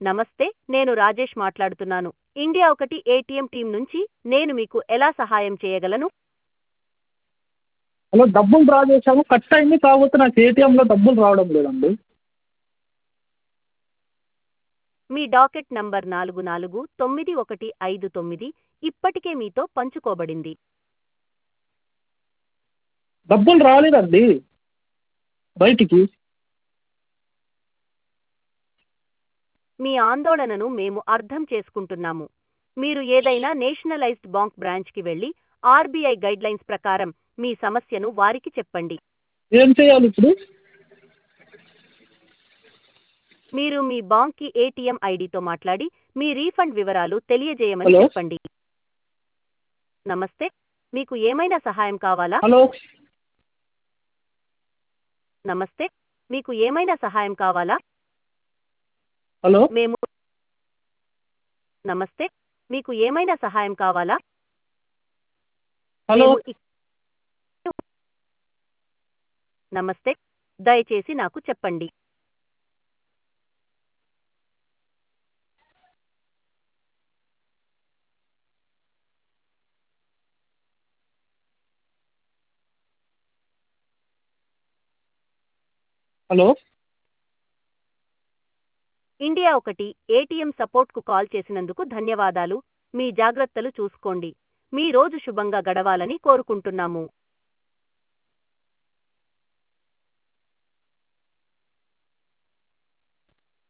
నమస్తే నేను రాజేష్ మాట్లాడుతున్నాను ఇండియా ఒకటి ఏటీఎం టీం నుంచి నేను మీకు ఎలా సహాయం చేయగలను హలో డబ్బులు డ్రా చేశాము కట్ అయింది కాకపోతే నాకు ఏటీఎంలో డబ్బులు రావడం లేదండి మీ డాకెట్ నంబర్ నాలుగు నాలుగు తొమ్మిది ఒకటి ఐదు తొమ్మిది ఇప్పటికే మీతో పంచుకోబడింది డబ్బులు రాలేదండి బయటికి మీ ఆందోళనను మేము అర్థం చేసుకుంటున్నాము మీరు ఏదైనా నేషనలైజ్డ్ బాంక్ బ్రాంచ్కి వెళ్ళి ఆర్బీఐ గైడ్లైన్స్ ప్రకారం మీ సమస్యను వారికి చెప్పండి ఏం చేయాలి ఇప్పుడు మీరు మీ బాంక్కి ఏటీఎం ఐడితో మాట్లాడి మీ రీఫండ్ వివరాలు తెలియజేయమని హలో? చెప్పండి నమస్తే మీకు ఏమైనా సహాయం కావాలా హలో నమస్తే మీకు ఏమైనా సహాయం కావాలా హలో మేము నమస్తే మీకు ఏమైనా సహాయం కావాలా హలో మేము ఇక్- నమస్తే దయచేసి నాకు చెప్పండి హలో ఇండియా ఒకటి ఏటీఎం సపోర్ట్కు కాల్ చేసినందుకు ధన్యవాదాలు మీ జాగ్రత్తలు చూసుకోండి మీ రోజు శుభంగా గడవాలని కోరుకుంటున్నాము